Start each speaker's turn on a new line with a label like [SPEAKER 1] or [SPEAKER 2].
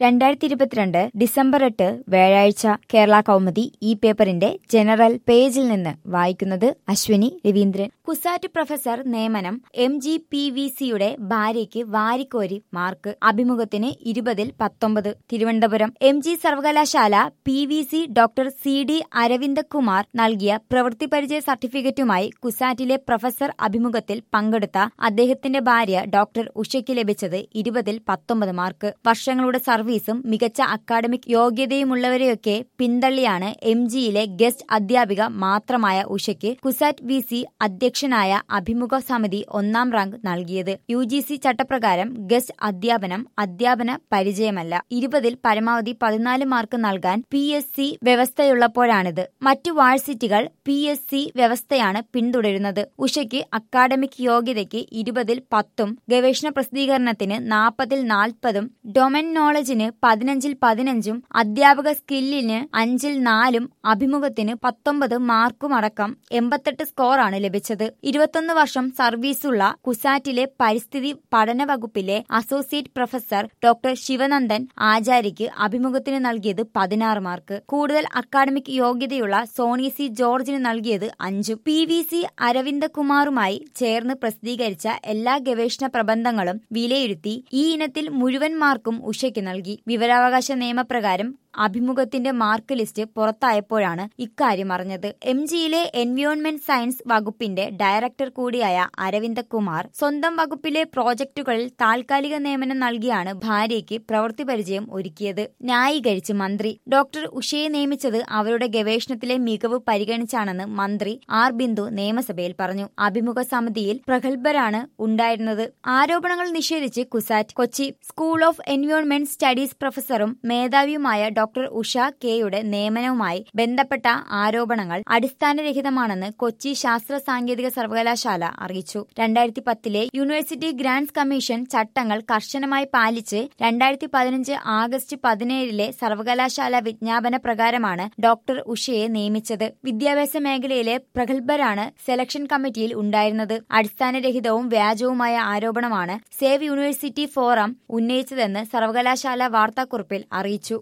[SPEAKER 1] രണ്ടായിരത്തി ഇരുപത്തിരണ്ട് ഡിസംബർ എട്ട് വ്യാഴാഴ്ച കേരള കൗമുദി ഈ പേപ്പറിന്റെ ജനറൽ പേജിൽ നിന്ന് വായിക്കുന്നത് അശ്വിനി രവീന്ദ്രൻ കുസാറ്റ് പ്രൊഫസർ നിയമനം എം ജി പി വി സിയുടെ ഭാര്യയ്ക്ക് വാരിക്കോരി മാർക്ക് അഭിമുഖത്തിന് ഇരുപതിൽ പത്തൊമ്പത് തിരുവനന്തപുരം എം ജി സർവകലാശാല P V C doctor C D Aravindakumar നൽകിയ പ്രവൃത്തി പരിചയ സർട്ടിഫിക്കറ്റുമായി കുസാറ്റിലെ പ്രൊഫസർ അഭിമുഖത്തിൽ പങ്കെടുത്ത അദ്ദേഹത്തിന്റെ ഭാര്യ ഡോക്ടർ ഉഷയ്ക്ക് ലഭിച്ചത് ഇരുപതിൽ പത്തൊമ്പത് മാർക്ക് വർഷങ്ങളുടെ സർവീസും മികച്ച അക്കാഡമിക് യോഗ്യതയുമുള്ളവരെയൊക്കെ പിന്തള്ളിയാണ് എം ജിയിലെ ഗസ്റ്റ് അധ്യാപിക മാത്രമായ ഉഷയ്ക്ക് കുസാറ്റ് വി സി അധ്യക്ഷനായ അഭിമുഖ സമിതി ഒന്നാം റാങ്ക് നൽകിയത് യു ജി സി ചട്ടപ്രകാരം ഗസ്റ്റ് അധ്യാപനം അധ്യാപന പരിചയമല്ല ഇരുപതിൽ പരമാവധി പതിനാല് മാർക്ക് നൽകാൻ പി എസ് സി വ്യവസ്ഥയുള്ളപ്പോഴാണിത് മറ്റു വാഴ്സിറ്റികൾ പി എസ് സി വ്യവസ്ഥയാണ് പിന്തുടരുന്നത് ഉഷയ്ക്ക് അക്കാഡമിക് യോഗ്യതയ്ക്ക് ഇരുപതിൽ പത്തും ഗവേഷണ പ്രസിദ്ധീകരണത്തിന് നാൽപ്പതിൽ നാൽപ്പതും ഡൊമൻ നോളജിന് പതിനഞ്ചിൽ പതിനഞ്ചും അധ്യാപക സ്കില്ലിന് അഞ്ചിൽ നാലും അഭിമുഖത്തിന് പത്തൊമ്പത് മാർക്കുമടക്കം എൺപത്തെട്ട് സ്കോറാണ് ലഭിച്ചത് ഇരുപത്തൊന്ന് വർഷം സർവീസുള്ള കുസാറ്റിലെ പരിസ്ഥിതി പഠന വകുപ്പിലെ അസോസിയേറ്റ് പ്രൊഫസർ ഡോക്ടർ ശിവനന്ദൻ ആചാര്യയ്ക്ക് അഭിമുഖത്തിന് നൽകിയത് പതിനാറ് മാർക്ക് കൂടുതൽ അക്കാഡമിക് യോഗ്യതയുള്ള സോണി സി ജോർജിന് നൽകിയത് അഞ്ചും പി വി സി അരവിന്ദകുമാറുമായി ചേർന്ന് പ്രസിദ്ധീകരിച്ച എല്ലാ ഗവേഷണ പ്രബന്ധങ്ങളും വിലയിരുത്തി ഈ ഇനത്തിൽ മുഴുവൻ മാർക്കും ഉഷയ്ക്ക് നൽകി വിവരാവകാശ നിയമപ്രകാരം അഭിമുഖത്തിന്റെ മാർക്ക് ലിസ്റ്റ് പുറത്തായപ്പോഴാണ് ഇക്കാര്യം അറിഞ്ഞത് എം ജിയിലെ എൻവയോൺമെന്റ് സയൻസ് വകുപ്പിന്റെ ഡയറക്ടർ കൂടിയായ അരവിന്ദകുമാർ സ്വന്തം വകുപ്പിലെ പ്രോജക്ടുകളിൽ താൽക്കാലിക നിയമനം നൽകിയാണ് ഭാര്യയ്ക്ക് പ്രവൃത്തി പരിചയം ഒരുക്കിയത് ന്യായീകരിച്ച് മന്ത്രി ഡോക്ടർ ഉഷയെ നിയമിച്ചത് അവരുടെ ഗവേഷണത്തിലെ മികവ് പരിഗണിച്ചാണെന്ന് മന്ത്രി ആർ ബിന്ദു നിയമസഭയിൽ പറഞ്ഞു അഭിമുഖ സമിതിയിൽ പ്രഗത്ഭരാണ് ഉണ്ടായിരുന്നത് ആരോപണങ്ങൾ നിഷേധിച്ച് CUSAT Kochi school of environment studies പ്രൊഫസറും മേധാവിയുമായ ഡോക്ടർ ഉഷ കെയുടെ നിയമനവുമായി ബന്ധപ്പെട്ട ആരോപണങ്ങൾ അടിസ്ഥാനരഹിതമാണെന്ന് കൊച്ചി ശാസ്ത്ര സാങ്കേതിക സർവകലാശാല അറിയിച്ചു രണ്ടായിരത്തി പത്തിലെ യൂണിവേഴ്സിറ്റി ഗ്രാന്റ്സ് കമ്മീഷൻ ചട്ടങ്ങൾ കർശനമായി പാലിച്ച് രണ്ടായിരത്തി പതിനഞ്ച് ആഗസ്റ്റ് പതിനേഴിലെ സർവകലാശാല വിജ്ഞാപന പ്രകാരമാണ് ഡോക്ടർ ഉഷയെ നിയമിച്ചത് വിദ്യാഭ്യാസ മേഖലയിലെ പ്രഗത്ഭരാണ് സെലക്ഷൻ കമ്മിറ്റിയിൽ ഉണ്ടായിരുന്നത് അടിസ്ഥാനരഹിതവും വ്യാജവുമായ ആരോപണമാണ് സേവ് യൂണിവേഴ്സിറ്റി ഫോറം ഉന്നയിച്ചതെന്ന് സർവകലാശാല വാർത്താക്കുറിപ്പിൽ അറിയിച്ചു